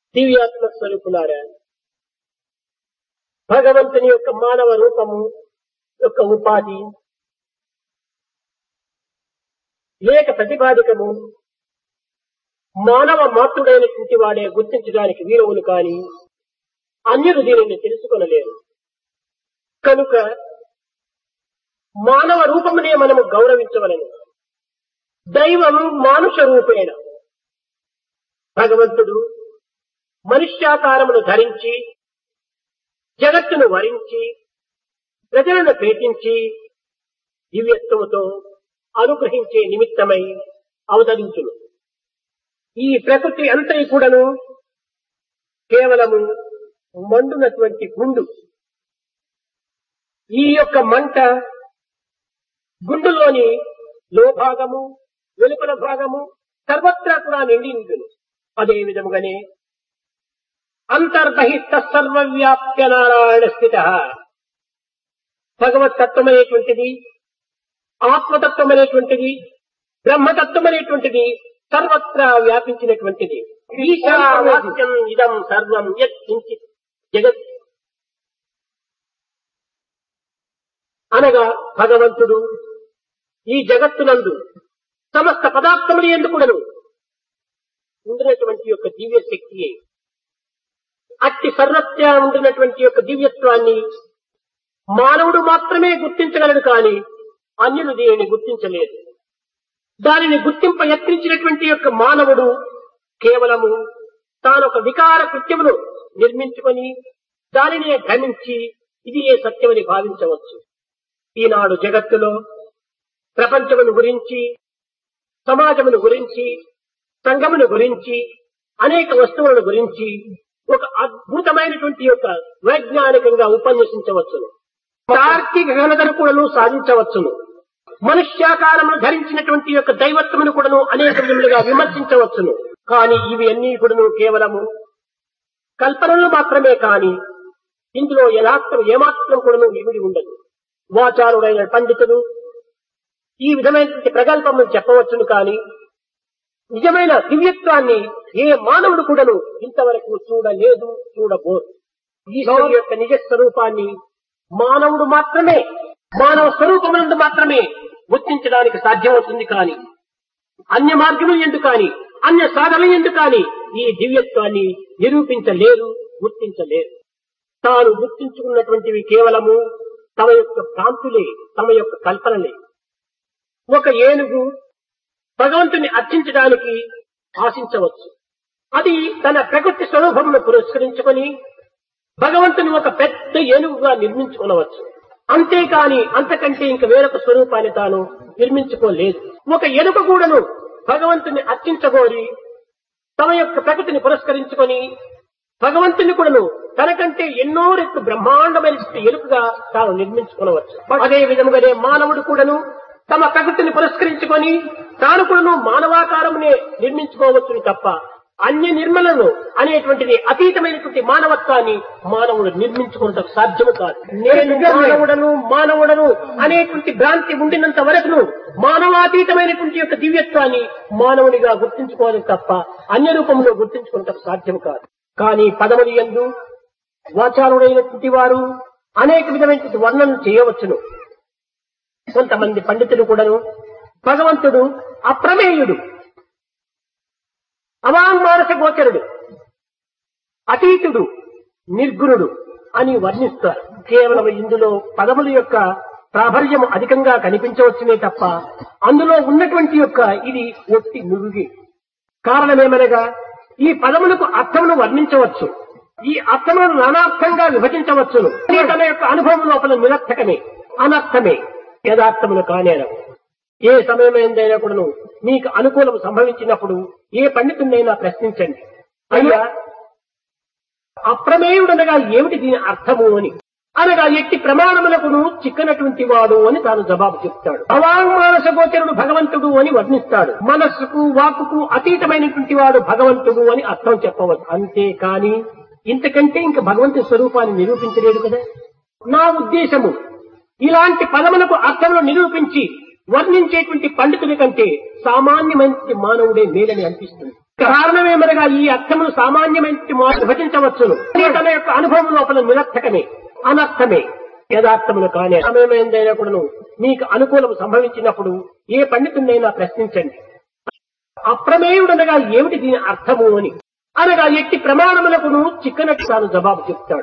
దివ్యాత్మ స్వరూపులారా భగవంతుని యొక్క మానవ రూపము యొక్క ఉపాధి లేక ప్రతిపాదికము మానవ మాతృడైనటువంటి వాడే గుర్తించడానికి వీరవులు కాని అన్యులు దీనిని తెలుసుకొనలేరు కనుక మానవ రూపమునే మనము గౌరవించవలను దైవం మానుష రూపేణ భగవంతుడు మనుష్యాకారమును ధరించి జగత్తును వరించి ప్రజలను ప్రేతించి దివ్యత్వముతో అనుగ్రహించే నిమిత్తమై అవతరించును ఈ ప్రకృతి అంతరి కూడాను కేవలము మండునటువంటి గుండు ఈ యొక్క మంట గుండులోని లోభాగము వెలుపల భాగము సర్వత్రా కూడా నిండి ఉంటుంది అదే విధముగానే అంతర్బహిష్ట సర్వవ్యాప్య నారాయణ స్థిత భగవతత్వం అనేటువంటిది ఆత్మతత్వం అనేటువంటిది బ్రహ్మతత్వం అనేటువంటిది సర్వత్రా వ్యాపించినటువంటిది ఈశావాస్యం ఇదం సర్వం యత్ కించిత్ జగత్ అనగా భగవంతుడు ఈ జగత్తునందు సమస్త పదార్థములు ఎందుకుడను ఉండినటువంటి యొక్క దివ్య శక్తియే అట్టి సర్వత్రా ఉండినటువంటి యొక్క దివ్యత్వాన్ని మానవుడు మాత్రమే గుర్తించగలడు కాని అన్యులు దీనిని గుర్తించలేదు దానిని గుర్తింప యత్నించినటువంటి యొక్క మానవుడు కేవలము తానొక వికార కృత్యమును నిర్మించుకొని దానినే గమించి ఇది ఏ సత్యమని భావించవచ్చు ఈనాడు జగత్తులో ప్రపంచమును గురించి సమాజమును గురించి సంఘమును గురించి అనేక వస్తువులను గురించి ఒక అద్భుతమైనటువంటి యొక్క వైజ్ఞానికంగా ఉపన్యసించవచ్చును తార్కిక ఘనతను కూడాను సాధించవచ్చును మనుష్యాకారమును ధరించినటువంటి యొక్క దైవత్వమును కూడాను అనేక విధములుగా విమర్శించవచ్చును కానీ ఇవి అన్ని కూడాను కేవలము కల్పనలు మాత్రమే కాని ఇందులో యథార్థం ఏమాత్రం కూడాను ఇమిడి ఉండదు వాచారుడైన పండితుడు ఈ విధమైనటువంటి ప్రగల్పమును చెప్పవచ్చును కాని నిజమైన దివ్యత్వాన్ని ఏ మానవుడు కూడాను ఇంతవరకు చూడలేదు చూడబోరు ఈశ్వరు యొక్క నిజ స్వరూపాన్ని మానవుడు మాత్రమే మానవ స్వరూపమునందు మాత్రమే గుర్తించడానికి సాధ్యమవుతుంది కాని అన్య మార్గములు ఎందుకు కాని అన్య సాధనలు ఎందుకు కాని ఈ దివ్యత్వాన్ని నిరూపించలేరు గుర్తించలేరు తాను గుర్తించుకున్నటువంటివి కేవలము తమ యొక్క భ్రాంతులే తమ యొక్క కల్పనలే ఒక ఏనుగు భగవంతుని అర్చించడానికి ఆశించవచ్చు అది తన ప్రకృతి స్వరూపమును పురస్కరించుకొని భగవంతుని ఒక పెద్ద ఏనుగుగా నిర్మించుకునవచ్చు అంతేకాని అంతకంటే ఇంక వేరొక స్వరూపాన్ని తాను నిర్మించుకోలేదు ఒక ఎలుక కూడాను భగవంతుని అర్చించగోరి తమ యొక్క ప్రకృతిని పురస్కరించుకొని భగవంతుని కూడాను తనకంటే ఎన్నో రెట్లు బ్రహ్మాండమైన ఎలుకగా తాను నిర్మించుకునవచ్చు అదే విధముగానే మానవుడు కూడాను తమ ప్రకృతిని పురస్కరించుకొని తాను కూడాను మానవాకారమునే నిర్మించుకోవచ్చును తప్ప అన్య నిర్మలను అనేటువంటిది అతీతమైనటువంటి మానవత్వాన్ని మానవుడు నిర్మించుకున్నటం సాధ్యము కాదు నేను మానవుడను మానవుడను అనేటువంటి భ్రాంతి ఉండినంత వరకును మానవాతీతమైనటువంటి యొక్క దివ్యత్వాన్ని మానవుడిగా గుర్తించుకోవాలి తప్ప అన్య రూపంలో గుర్తించుకున్నటం సాధ్యము కాదు కానీ పదములు ఎందు వాచారుడైనటువంటి వారు అనేక విధమైనటువంటి వర్ణన చేయవచ్చును కొంతమంది పండితులు కూడాను భగవంతుడు అప్రమేయుడు అవాంగ్మానస గోచరుడు అతీతుడు నిర్గుణుడు అని వర్ణిస్తారు కేవలం ఇందులో పదముల యొక్క ప్రాబల్యము అధికంగా కనిపించవచ్చునే తప్ప అందులో ఉన్నటువంటి యొక్క ఇది ఒట్టి నురుగి కారణమేమనగా ఈ పదములకు అర్థమును వర్ణించవచ్చు ఈ అర్థములను నానార్థంగా విభజించవచ్చును ఇది తన యొక్క అనుభవం లోపల నిరర్థకమే అనర్థమే యథార్థములు కానేరవు ఏ సమయమైందైనా కూడాను మీకు అనుకూలం సంభవించినప్పుడు ఏ పండితుడినైనా ప్రశ్నించండి అయ్యా అప్రమేయుడనగా ఏమిటి దీని అర్థము అని అనగా ఎట్టి ప్రమాణములకును చిక్కనటువంటి వాడు అని తాను జవాబు చెప్తాడు అవాంగ్మానస గోచరుడు భగవంతుడు అని వర్ణిస్తాడు మనస్సుకు వాక్కుకు అతీతమైనటువంటి వాడు భగవంతుడు అని అర్థం చెప్పవచ్చు అంతే కాని ఇంతకంటే ఇంక భగవంతుని స్వరూపాన్ని నిరూపించలేడు కదా నా ఉద్దేశము ఇలాంటి పదములకు అర్థములు నిరూపించి వర్ణించేటువంటి పండితుడి కంటే సామాన్యమైన మానవుడే మేలని అనిపిస్తుంది కారణమేమనగా అనగా ఈ అర్థమును సామాన్యమైన మాట విభజించవచ్చును ఇది తన యొక్క అనుభవం లోపల నిరర్థకమే అనర్థమే యథార్థములు కాని సమయమైందైనా కూడాను మీకు అనుకూలం సంభవించినప్పుడు ఏ పండితుడినైనా ప్రశ్నించండి అప్రమేయుడనగా ఏమిటి దీని అర్థము అని అనగా ఎట్టి ప్రమాణములకును చిక్కనట్టు తాను జవాబు చెప్తాడు